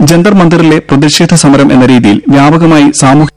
ജന്തർ മന്ദിറിലെ പ്രതിഷേധ സമരം എന്ന രീതിയിൽ വ്യാപകമായി സാമൂഹ്യ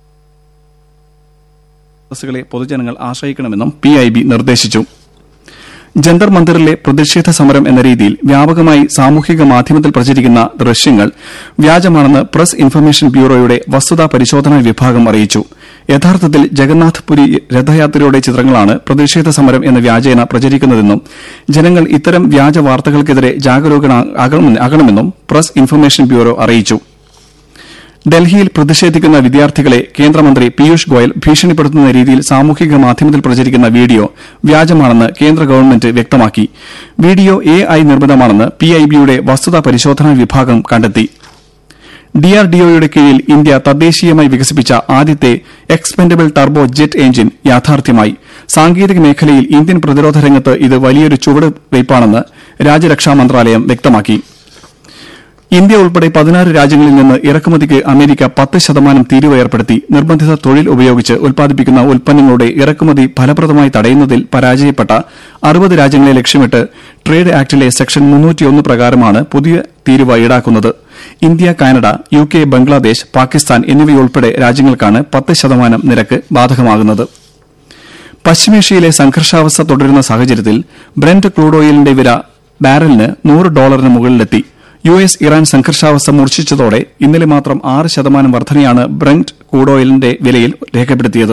ബസ്സുകളെ പൊതുജനങ്ങൾ ആശ്രയിക്കണമെന്നും പി ഐ ബി നിർദ്ദേശിച്ചു ജന്തർ മന്ദിറിലെ പ്രതിഷേധ സമരം എന്ന രീതിയിൽ വ്യാപകമായി സാമൂഹിക മാധ്യമത്തിൽ പ്രചരിക്കുന്ന ദൃശ്യങ്ങൾ വ്യാജമാണെന്ന് പ്രസ് ഇൻഫർമേഷൻ ബ്യൂറോയുടെ വസ്തുതാ പരിശോധനാ വിഭാഗം അറിയിച്ചു യഥാർത്ഥത്തിൽ ജഗന്നാഥ് പുരി രഥയാത്രയുടെ ചിത്രങ്ങളാണ് പ്രതിഷേധ സമരം എന്ന വ്യാജേന പ്രചരിക്കുന്നതെന്നും ജനങ്ങൾ ഇത്തരം വ്യാജ വാർത്തകൾക്കെതിരെ ജാഗരൂകരാകണമെന്നും പ്രസ് ഇൻഫർമേഷൻ ബ്യൂറോ അറിയിച്ചു ഡൽഹിയിൽ പ്രതിഷേധിക്കുന്ന വിദ്യാർത്ഥികളെ കേന്ദ്രമന്ത്രി പീയൂഷ് ഗോയൽ ഭീഷണിപ്പെടുത്തുന്ന രീതിയിൽ സാമൂഹിക മാധ്യമത്തിൽ പ്രചരിക്കുന്ന വീഡിയോ വ്യാജമാണെന്ന് കേന്ദ്ര ഗവൺമെന്റ് വ്യക്തമാക്കി വീഡിയോ എ ഐ നിർമ്മിതമാണെന്ന് പി ഐ ബിയുടെ വസ്തുതാ പരിശോധനാ വിഭാഗം കണ്ടെത്തി ഡിആർഡിഒയുടെ കീഴിൽ ഇന്ത്യ തദ്ദേശീയമായി വികസിപ്പിച്ച ആദ്യത്തെ എക്സ്പെൻഡബിൾ ടർബോ ജെറ്റ് എഞ്ചിൻ യാഥാർത്ഥ്യമായി സാങ്കേതിക മേഖലയിൽ ഇന്ത്യൻ പ്രതിരോധ രംഗത്ത് ഇത് വലിയൊരു ചുവടുവയ്പ്പാണെന്ന് രാജ്യരക്ഷാ മന്ത്രാലയം വ്യക്തമാക്കി ഇന്ത്യ ഉൾപ്പെടെ പതിനാറ് രാജ്യങ്ങളിൽ നിന്ന് ഇറക്കുമതിക്ക് അമേരിക്ക പത്ത് ശതമാനം തീരുവ ഏർപ്പെടുത്തി നിർബന്ധിത തൊഴിൽ ഉപയോഗിച്ച് ഉൽപ്പാദിപ്പിക്കുന്ന ഉൽപ്പന്നങ്ങളുടെ ഇറക്കുമതി ഫലപ്രദമായി തടയുന്നതിൽ പരാജയപ്പെട്ട അറുപത് രാജ്യങ്ങളെ ലക്ഷ്യമിട്ട് ട്രേഡ് ആക്ടിലെ സെക്ഷൻ മുന്നൂറ്റിയൊന്ന് പ്രകാരമാണ് പുതിയ തീരുവ ഈടാക്കുന്നത് India Canada U K Bangladesh Pakistan എന്നിവയുൾപ്പെടെ രാജ്യങ്ങൾക്കാണ് പത്ത് ശതമാനം നിരക്ക് ബാധകമാകുന്നത് പശ്ചിമേഷ്യയിലെ സംഘർഷാവസ്ഥ തുടരുന്ന സാഹചര്യത്തിൽ ബ്രന്റ് ക്രൂഡ് ഓയിലിന്റെ വില ബാരലിന് നൂറ് ഡോളറിന് മുകളിലെത്തി യു എസ് ഇറാൻ സംഘർഷാവസ്ഥ മൂർച്ഛിച്ചതോടെ ഇന്നലെ മാത്രം ആറ് ശതമാനം വർധനയാണ് ബ്രന്റ് ക്രൂഡ് ഓയിലിന്റെ വിലയിൽ രേഖപ്പെടുത്തിയത്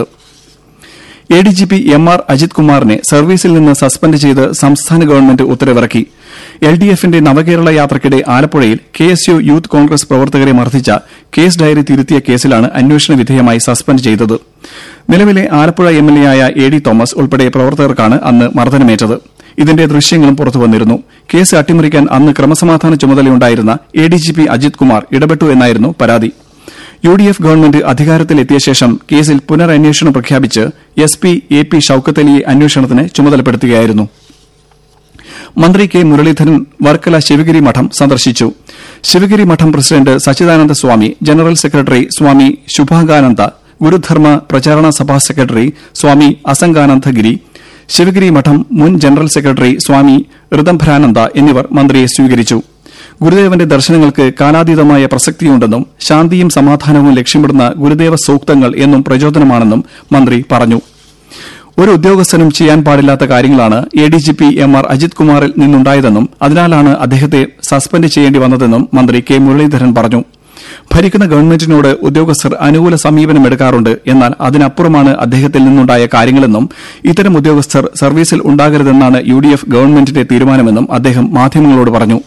A D G P M R Ajith കുമാറിനെ സർവീസിൽ നിന്ന് സസ്പെൻഡ് ചെയ്ത് സംസ്ഥാന ഗവൺമെന്റ് ഉത്തരവിറക്കി എൽ ഡി എഫിന്റെ നവകേരള യാത്രയ്ക്കിടെ ആലപ്പുഴയിൽ K S U youth Congress പ്രവർത്തകരെ മർദ്ദിച്ച കേസ് ഡയറി തിരുത്തിയ കേസിലാണ് അന്വേഷണ വിധേയമായി സസ്പെൻഡ് ചെയ്തത് നിലവിലെ ആലപ്പുഴ എം എൽ എ ആയ എ ഡി തോമസ് ഉൾപ്പെടെ പ്രവർത്തകർക്കാണ് അന്ന് മർദ്ദനമേറ്റത് ഇതിന്റെ ദൃശ്യങ്ങളും പുറത്തുവന്നിരുന്നു കേസ് അട്ടിമറിക്കാൻ അന്ന് ക്രമസമാധാന ചുമതലയുണ്ടായിരുന്ന A D G P Ajith Kumar ഇടപെട്ടു എന്നായിരുന്നു പരാതി യു ഡി എഫ് ഗവൺമെന്റ് അധികാരത്തിലെത്തിയ ശേഷം കേസിൽ പുനരന്വേഷണം പ്രഖ്യാപിച്ച് S P A P Shoukath അലിയെ അന്വേഷണത്തിന് ചുമതലപ്പെടുത്തുകയായിരുന്നു മന്ത്രി കെ മുരളീധരൻ വർക്കല ശിവഗിരി മഠം സന്ദർശിച്ചു ശിവഗിരി മഠം president Sachidananda Swami general secretary Swami Shubhangananda Gurudharma Pracharana Sabha secretary സ്വാമി അസംഗാനന്ദഗിരി ശിവഗിരി മഠം മുൻ ജനറൽ സെക്രട്ടറി സ്വാമി ഋതംഭരാനന്ദ എന്നിവർ മന്ത്രിയെ സ്വീകരിച്ചു ഗുരുദേവന്റെ ദർശനങ്ങൾക്ക് കാലാതീതമായ പ്രസക്തിയുണ്ടെന്നും ശാന്തിയും സമാധാനവും ലക്ഷ്യമിടുന്ന ഗുരുദേവ സൂക്തങ്ങൾ എന്നും പ്രചോദനമാണെന്നും മന്ത്രി പറഞ്ഞു ഒരു ഉദ്യോഗസ്ഥനും ചെയ്യാൻ പാടില്ലാത്ത കാര്യങ്ങളാണ് A D G P M R Ajith കുമാറിൽ നിന്നുണ്ടായതെന്നും അതിനാലാണ് അദ്ദേഹത്തെ സസ്പെൻഡ് ചെയ്യേണ്ടി വന്നതെന്നും മന്ത്രി കെ മുരളീധരൻ പറഞ്ഞു ഭരിക്കുന്ന ഗവൺമെന്റിനോട് ഉദ്യോഗസ്ഥർ അനുകൂല സമീപനമെടുക്കാറുണ്ട് എന്നാൽ അതിനപ്പുറമാണ് അദ്ദേഹത്തിൽ നിന്നുണ്ടായ കാര്യങ്ങളെന്നും ഇത്തരം ഉദ്യോഗസ്ഥർ സർവീസിൽ ഉണ്ടാകരുതെന്നാണ് യു ഡി എഫ് ഗവൺമെന്റിന്റെ തീരുമാനമെന്നും അദ്ദേഹം മാധ്യമങ്ങളോട് പറഞ്ഞു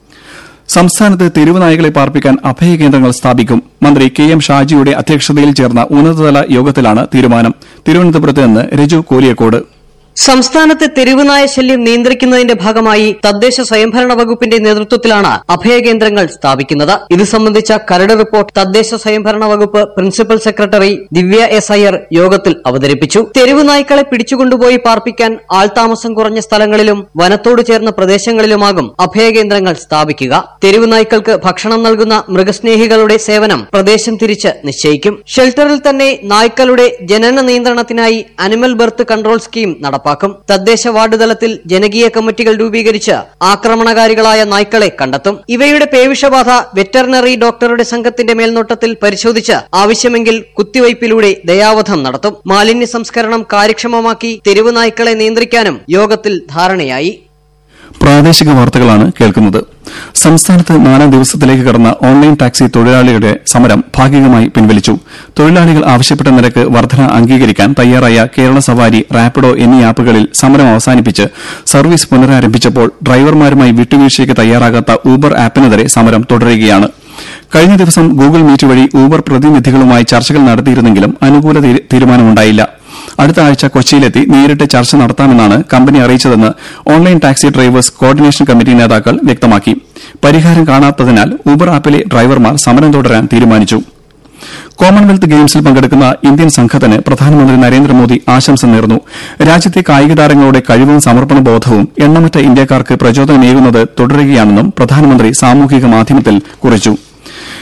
സംസ്ഥാനത്ത് തെരുവ് നായകളെ പാർപ്പിക്കാൻ അഭയകേന്ദ്രങ്ങൾ സ്ഥാപിക്കും മന്ത്രി കെ എം ഷാജിയുടെ അധ്യക്ഷതയിൽ ചേർന്ന ഉന്നതതല യോഗത്തിലാണ് തീരുമാനം തിരുവനന്തപുരത്ത് നിന്ന് രജു കോലിയക്കോട് സംസ്ഥാനത്തെ തെരുവുനായ ശല്യം നിയന്ത്രിക്കുന്നതിന്റെ ഭാഗമായി തദ്ദേശ സ്വയംഭരണ വകുപ്പിന്റെ നേതൃത്വത്തിലാണ് അഭയകേന്ദ്രങ്ങൾ സ്ഥാപിക്കുന്നത് ഇത് സംബന്ധിച്ച കരട് റിപ്പോർട്ട് തദ്ദേശ സ്വയംഭരണ വകുപ്പ് principal secretary Divya S Iyer യോഗത്തിൽ അവതരിപ്പിച്ചു തെരുവുനായ്ക്കളെ പിടിച്ചുകൊണ്ടുപോയി പാർപ്പിക്കാൻ ആൾതാമസം കുറഞ്ഞ സ്ഥലങ്ങളിലും വനത്തോട് ചേർന്ന പ്രദേശങ്ങളിലുമാകും അഭയകേന്ദ്രങ്ങൾ സ്ഥാപിക്കുക തെരുവുനായ്ക്കൾക്ക് ഭക്ഷണം നൽകുന്ന മൃഗസ്നേഹികളുടെ സേവനം പ്രദേശം തിരിച്ച് നിശ്ചയിക്കും ഷെൽട്ടറിൽ തന്നെ നായ്ക്കളുടെ ജനന നിയന്ത്രണത്തിനായി അനിമൽ ബർത്ത് കൺട്രോൾ സ്കീം നടപ്പാക്കും തദ്ദേശ വാർഡ് തലത്തിൽ ജനകീയ കമ്മിറ്റികൾ രൂപീകരിച്ച് ആക്രമണകാരികളായ നായ്ക്കളെ കണ്ടെത്തും ഇവയുടെ പേവിഷബാധ വെറ്ററിനറി ഡോക്ടറുടെ സംഘത്തിന്റെ മേൽനോട്ടത്തിൽ പരിശോധിച്ച് ആവശ്യമെങ്കിൽ കുത്തിവയ്പിലൂടെ ദയാവധം നടത്തും മാലിന്യ സംസ്കരണം കാര്യക്ഷമമാക്കി തെരുവ് നായ്ക്കളെ നിയന്ത്രിക്കാനും യോഗത്തിൽ ധാരണയായി പ്രാദേശിക വാർത്തകളാണ് കേൾക്കുന്നത് സംസ്ഥാനത്ത് നാലാം ദിവസത്തിലേക്ക് കടന്ന ഓൺലൈൻ ടാക്സി തൊഴിലാളികളുടെ സമരം ഭാഗികമായി പിൻവലിച്ചു തൊഴിലാളികൾ ആവശ്യപ്പെട്ട നിരക്ക് വർധന അംഗീകരിക്കാൻ തയ്യാറായ കേരള സവാരി റാപ്പിഡോ എന്നീ ആപ്പുകളിൽ സമരം അവസാനിപ്പിച്ച് സർവീസ് പുനരാരംഭിച്ചപ്പോൾ ഡ്രൈവർമാരുമായി വിട്ടുവീഴ്ചയ്ക്ക് തയ്യാറാകാത്ത ഊബർ ആപ്പിനെതിരെ സമരം തുടരുകയാണ് കഴിഞ്ഞ ദിവസം ഗൂഗിൾ മീറ്റ് വഴി ഊബർ പ്രതിനിധികളുമായി ചർച്ചകൾ നടത്തിയിരുന്നെങ്കിലും അനുകൂല തീരു- തീരുമാനമുണ്ടായില്ല അടുത്ത ആഴ്ച കൊച്ചിയിലെത്തി നേരിട്ട് ചർച്ച നടത്താമെന്നാണ് കമ്പനി അറിയിച്ചതെന്ന് online taxi drivers coordination committee നേതാക്കൾ വ്യക്തമാക്കി പരിഹാരം കാണാത്തതിനാൽ ഊബർ ആപ്പിലെ ഡ്രൈവർമാർ സമരം തുടരാൻ തീരുമാനിച്ചു കോമൺവെൽത്ത് ഗെയിംസിൽ പങ്കെടുക്കുന്ന ഇന്ത്യൻ സംഘത്തിന് പ്രധാനമന്ത്രി നരേന്ദ്രമോദി ആശംസ നേർന്നു രാജ്യത്തെ കായിക താരങ്ങളുടെ കഴിവും സമർപ്പണ ബോധവും എണ്ണമറ്റ ഇന്ത്യക്കാർക്ക് പ്രചോദനമേകുന്നത് തുടരുകയാണെന്നും പ്രധാനമന്ത്രി സാമൂഹിക മാധ്യമത്തിൽ കുറിച്ചു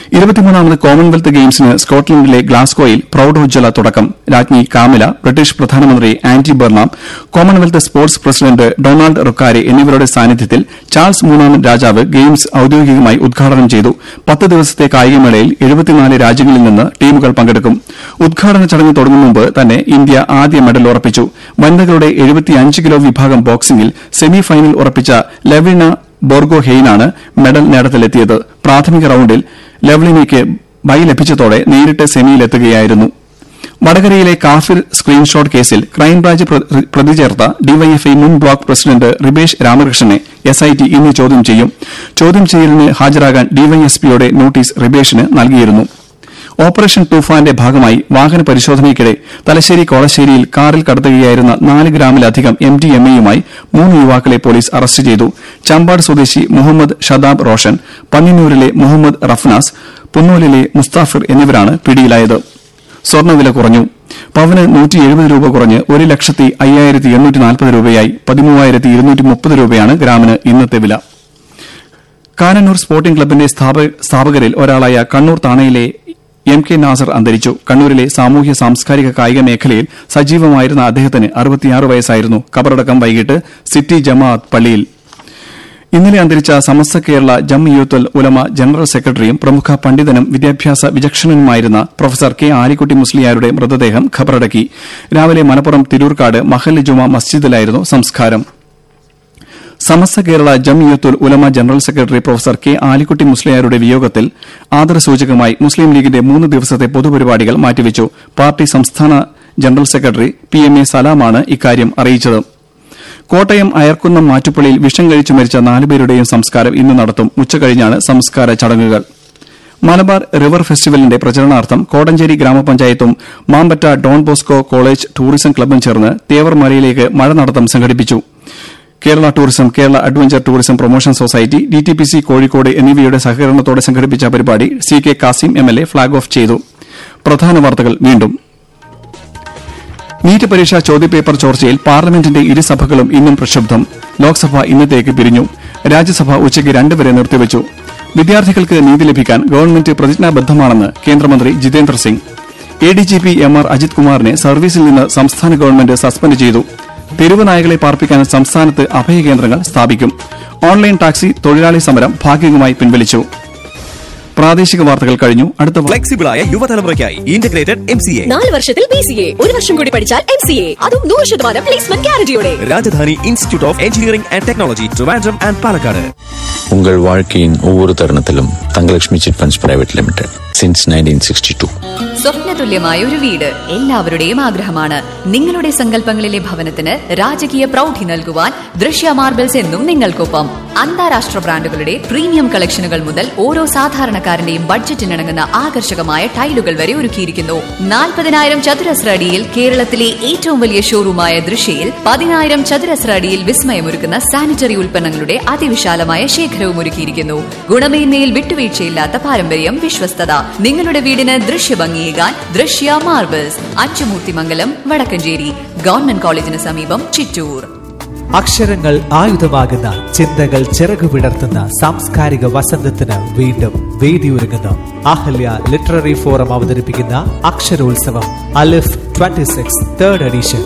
ഇരുപത്തിമൂന്നാമത് കോമൺവെൽത്ത് ഗെയിംസിന് സ്കോട്ട്ലൻഡിലെ ഗ്ലാസ്ഗോയിൽ പ്രൌഢോജ്വല തുടക്കം രാജ്ഞി കാമില ബ്രിട്ടീഷ് പ്രധാനമന്ത്രി Andy Burnham Commonwealth sports president Donald Rukare എന്നിവരുടെ സാന്നിധ്യത്തിൽ ചാൾസ് മൂന്നാമൻ രാജാവ് ഗെയിംസ് ഔദ്യോഗികമായി ഉദ്ഘാടനം ചെയ്തു പത്ത് ദിവസത്തെ കായികമേളയിൽ എഴുപത്തിനാല് രാജ്യങ്ങളിൽ നിന്ന് ടീമുകൾ പങ്കെടുക്കും ഉദ്ഘാടന ചടങ്ങ് തുടങ്ങും മുമ്പ് തന്നെ ഇന്ത്യ ആദ്യ മെഡൽ ഉറപ്പിച്ചു വനിതകളുടെ എഴുപത്തിയഞ്ച് കിലോ വിഭാഗം ബോക്സിംഗിൽ സെമി ഫൈനൽ ഉറപ്പിച്ച ലെവിന ബോർഗോ ഹെയ്നാണ് മെഡൽ നേട്ടത്തിലെത്തിയത് പ്രാഥമിക റൌണ്ടിൽ ലെവ്ലിനയ്ക്ക് ബൈ ലഭിച്ചതോടെ നേരിട്ട് സെമിയിലെത്തുകയായിരുന്നു വടകരയിലെ കാഫിർ സ്ക്രീൻഷോട്ട് കേസിൽ ക്രൈംബ്രാഞ്ച് പ്ര- പ്രതി ചേർത്ത ഡിവൈഎഫ്ഐ മുൻ ബ്ലോക്ക് പ്രസിഡന്റ് റിബേഷ് രാമകൃഷ്ണനെ എസ്ഐടി ഇന്ന് ചോദ്യം ചെയ്യും ചോദ്യം ചെയ്യലിന് ഹാജരാകാൻ ഡിവൈഎസ്പിയുടെ നോട്ടീസ് റിബേഷിന് നൽകിയിരുന്നു ഓപ്പറേഷൻ തൂഫാന്റെ ഭാഗമായി വാഹന പരിശോധനയ്ക്കിടെ തലശ്ശേരി കോളശ്ശേരിയിൽ കാറിൽ കടത്തുകയായിരുന്ന നാല് ഗ്രാമിലധികം എം ഡി എം എയുമായി മൂന്ന് യുവാക്കളെ പോലീസ് അറസ്റ്റ് ചെയ്തു ചമ്പാട് സ്വദേശി മുഹമ്മദ് ഷദാബ് റോഷൻ പന്നിന്നൂരിലെ മുഹമ്മദ് റഫ്നാസ് പുന്നൂലിലെ മുസ്താഫിർ എന്നിവരാണ് പിടിയിലായത് സ്വർണ്ണവില കുറഞ്ഞു പവന് നൂറ്റി എഴുപത് രൂപ കുറഞ്ഞ് ഒരു ലക്ഷത്തി അയ്യായിരത്തി എണ്ണൂറ്റി നാൽപ്പത് രൂപയായി പതിമൂവായിരത്തി ഇരുന്നൂറ്റി മുപ്പത് രൂപയാണ് ഗ്രാമിന് ഇന്നത്തെ വില കാനന്നൂർ സ്പോർട്ടിംഗ് ക്ലബിന്റെ സ്ഥാപ- സ്ഥാപകരിൽ ഒരാളായ കണ്ണൂർ താണയിലെ എം കെ നാസർ അന്തരിച്ചു കണ്ണൂരിലെ സാമൂഹ്യ സാംസ്കാരിക കായിക മേഖലയിൽ സജീവമായിരുന്ന അദ്ദേഹത്തിന് അറുപത്തിയാറ് വയസ്സായിരുന്നു കബറടക്കം വൈകിട്ട് സിറ്റി ജമാഅത്ത് പള്ളിയിൽ ഇന്നലെ അന്തരിച്ച സമസ്ത കേരള ജംഇയ്യത്തുൽ ഉലമ ജനറൽ സെക്രട്ടറിയും പ്രമുഖ പണ്ഡിതനും വിദ്യാഭ്യാസ വിചക്ഷണനുമായിരുന്ന പ്രൊഫസർ കെ ആലിക്കുട്ടി മുസ്ലിയാരുടെ മൃതദേഹം ഖബറടക്കി രാവിലെ മലപ്പുറം തിരൂർക്കാട് മഹല്ല് ജുമ മസ്ജിദിലായിരുന്നു സംസ്കാരം Samastha Kerala Jamiyyathul Ulama general secretary professor K Alikutty മുസ്ലിയാരുടെ വിയോഗത്തിൽ ആദരസൂചകമായി മുസ്ലിം ലീഗിന്റെ മൂന്ന് ദിവസത്തെ പൊതുപരിപാടികൾ മാറ്റിവെച്ചു പാർട്ടി സംസ്ഥാന general secretary P M A സലാമാണ് ഇക്കാര്യം അറിയിച്ചത് കോട്ടയം അയർക്കുന്നം മാറ്റുപ്പള്ളിയിൽ വിഷം കഴിച്ചു മരിച്ച നാലുപേരുടെയും സംസ്കാരം ഇന്ന് നടത്തും ഉച്ചകഴിഞ്ഞാണ് സംസ്കാര ചടങ്ങുകൾ മലബാർ റിവർ ഫെസ്റ്റിവലിന്റെ പ്രചരണാർത്ഥം കോടഞ്ചേരി ഗ്രാമപഞ്ചായത്തും Mampatta Don Bosco college tourism ക്ലബും ചേർന്ന് തേവർമലയിലേക്ക് മഴ നടത്തം സംഘടിപ്പിച്ചു Kerala tourism Kerala adventure tourism promotion society D T P C Kozhikode എന്നിവയുടെ സഹകരണത്തോടെ സംഘടിപ്പിച്ച പരിപാടി C K Kasim M L A flag off ചെയ്തു പ്രധാന വാർത്തകൾ വീണ്ടും നീറ്റ് പരീക്ഷാ ചോദ്യപേപ്പർ ചോർച്ചയിൽ പാർലമെന്റിന്റെ ഇരുസഭകളും ഇന്നും പ്രക്ഷുബ്ധം ലോക്സഭ ഇന്നത്തേക്ക് പിരിഞ്ഞു രാജ്യസഭ ഉച്ചയ്ക്ക് രണ്ട് വരെ നിർത്തിവച്ചു വിദ്യാർത്ഥികൾക്ക് നീതി ലഭിക്കാൻ ഗവൺമെന്റ് പ്രതിജ്ഞാബദ്ധമാണെന്ന് കേന്ദ്രമന്ത്രി Jitendra Singh A D G P M R Ajith കുമാറിനെ സർവീസിൽ നിന്ന് സംസ്ഥാന ഗവൺമെന്റ് സസ്പെൻഡ് ചെയ്തു തെരുവ് നായകളെ പാർപ്പിക്കാൻ സംസ്ഥാനത്ത് അഭയകേന്ദ്രങ്ങൾ സ്ഥാപിക്കും ഓൺലൈൻ ടാക്സി തൊഴിലാളി സമരം ഭാഗികമായി പിൻവലിച്ചു പ്രാദേശിക വാർത്തകൾ കഴിഞ്ഞു അടുത്ത വാ- ഫ്ലെക്സിബിളായ യുവതലമുറയ്ക്കായി ഇന്റഗ്രേറ്റഡ് എം സി എ നാല് വർഷത്തിൽ ബി സി എ ഒരു വർഷം കൂടി പഠിച്ചാൽ എം സി എ അതും നൂറ് ശതമാനം പ്ലേസ്മെന്റ് ഗ്യാരണ്ടിയോടെ Rajadhani institute of engineering and technology Trivandrum and Palakkad உங்கள் வாழ்க்கையின் ஒவ்வொரு தருணத்திலும் Thangalakshmi chit funds private limited since nineteen sixty two സ്വപ്നതുല്യമായ ഒരു വീട് എല്ലാവരുടെയും ആഗ്രഹമാണ് നിങ്ങളുടെ സങ്കല്പങ്ങളിലെ ഭവനത്തിന് രാജകീയ പ്രൗഢി നൽകുവാൻ ദൃശ്യ മാർബിൾസ് എന്നും നിങ്ങൾക്കൊപ്പം അന്താരാഷ്ട്ര ബ്രാൻഡുകളുടെ പ്രീമിയം കളക്ഷനുകൾ മുതൽ ഓരോ സാധാരണക്കാരന്റെയും ബഡ്ജറ്റിനിണങ്ങുന്ന ആകർഷകമായ ടൈലുകൾ വരെ ഒരുക്കിയിരിക്കുന്നു നാൽപ്പതിനായിരം ചതുരശ്ര അടിയിൽ കേരളത്തിലെ ഏറ്റവും വലിയ ഷോറൂമായ ദൃശ്യയിൽ പതിനായിരം ചതുരശ്ര അടിയിൽ വിസ്മയമൊരുക്കുന്ന സാനിറ്ററി ഉൽപ്പന്നങ്ങളുടെ അതിവിശാലമായ ശേഖരവും ഒരുക്കിയിരിക്കുന്നു ഗുണമേന്മയിൽ വിട്ടുവീഴ്ചയില്ലാത്ത പാരമ്പര്യം വിശ്വസ്തത നിങ്ങളുടെ വീടിന് ദൃശ്യഭംഗിയേകാൻ ദൃശ്യ മാർബിൾസ് അച്ചുമൂർത്തിമംഗലം വടക്കഞ്ചേരി ഗവൺമെന്റ് കോളേജിന് സമീപം ചിറ്റൂർ അക്ഷരങ്ങൾ ആയുധമാകുന്ന ചിന്തകൾ ചിറകു വിടർത്തുന്ന സാംസ്കാരിക വസന്തത്തിന് വീണ്ടും വേദിയൊരുങ്ങുന്നു അഹല്യ ലിറ്റററി ഫോറം അവതരിപ്പിക്കുന്ന Aksharotsavam Alif 26 six third edition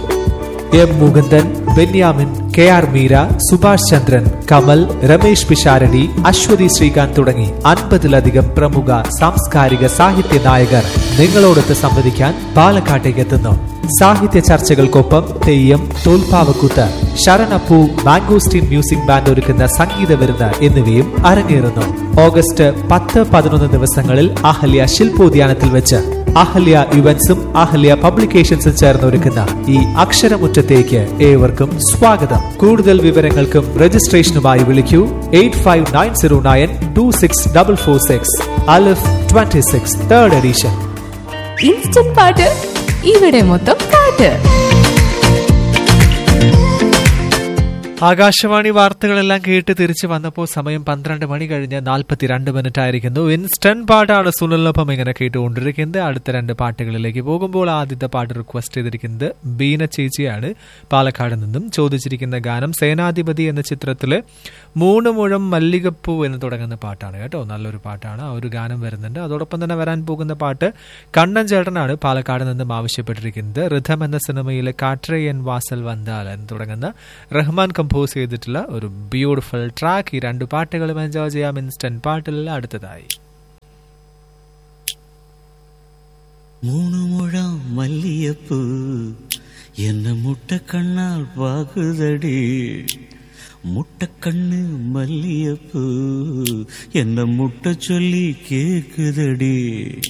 M Mukundan Benyamin K R Meera Subhash Chandran Kamal Ramesh Pisharody Aswathy Sreekanth തുടങ്ങി അൻപതിലധികം പ്രമുഖ സാംസ്കാരിക സാഹിത്യ നായകർ നിങ്ങളോടൊത്ത് സംവദിക്കാൻ പാലക്കാട്ടേക്ക് എത്തുന്നു സാഹിത്യ ചർച്ചകൾക്കൊപ്പം തെയ്യം തോൽപ്പാവക്കൂത്ത് ശരണപ്പൂ മാംഗോസ്റ്റീൻ മ്യൂസിക് ബാൻഡ് ഒരുക്കുന്ന സംഗീത വിരുന്ന് എന്നിവയും അരങ്ങേറുന്നു ഓഗസ്റ്റ് പത്ത് പതിനൊന്ന് ദിവസങ്ങളിൽ അഹല്യ ശില്പോദ്യാനത്തിൽ വെച്ച് അഹല്യ ഇവന്റ്സും അഹല്യ പബ്ലിക്കേഷൻസും ചേർന്ന് ഒരുക്കുന്ന ഈ അക്ഷരമുറ്റത്തേക്ക് ഏവർക്കും സ്വാഗതം കൂടുതൽ വിവരങ്ങൾക്കും രജിസ്ട്രേഷനുമായി വിളിക്കൂ eight five nine zero nine two six double four six Alif twenty six third edition instant പാട്ട് ഇവിടെ മൊത്തം പാട്ട് ആകാശവാണി വാർത്തകളെല്ലാം കേട്ട് തിരിച്ചു വന്നപ്പോൾ സമയം പന്ത്രണ്ട് മണി കഴിഞ്ഞ് നാൽപ്പത്തിരണ്ട് മിനിറ്റ് ആയിരിക്കുന്നു ഇൻസ്റ്റന്റ് പാട്ടാണ് സുനിലിനൊപ്പം ഇങ്ങനെ കേട്ടുകൊണ്ടിരിക്കുന്നത് അടുത്ത രണ്ട് പാട്ടുകളിലേക്ക് പോകുമ്പോൾ ആദ്യത്തെ പാട്ട് റിക്വസ്റ്റ് ചെയ്തിരിക്കുന്നത് ബീന ചേച്ചിയാണ് പാലക്കാട് നിന്നും ചോദിച്ചിരിക്കുന്ന ഗാനം സേനാധിപതി എന്ന ചിത്രത്തില് മൂന്ന് മുഴം മല്ലികപ്പൂ എന്ന് തുടങ്ങുന്ന പാട്ടാണ് കേട്ടോ നല്ലൊരു പാട്ടാണ് ആ ഒരു ഗാനം വരുന്നുണ്ട് അതോടൊപ്പം തന്നെ വരാൻ പോകുന്ന പാട്ട് കണ്ണൻ ചേട്ടനാണ് പാലക്കാട് നിന്നും ആവശ്യപ്പെട്ടിരിക്കുന്നത് ഋഥം എന്ന സിനിമയിലെ കാട്രയൻ വാസൽ വന്താൽ എന്ന് തുടങ്ങുന്ന റഹ്മാൻ കമ്പോസ് ചെയ്തിട്ടുള്ള ഒരു ബ്യൂട്ടിഫുൾ ട്രാക്ക് ഈ രണ്ട് പാട്ടുകളും എൻജോയ് ചെയ്യാം ഇൻസ്റ്റന്റ് പാട്ടിൽ അടുത്തതായി மூணு முழம் மல்லியப்பூ என்ன முட்டை கண்ணால் பாகுதடி முட்டை கண்ணு மல்லியப்பூ என்ன முட்டை சொல்லி கேக்குதடி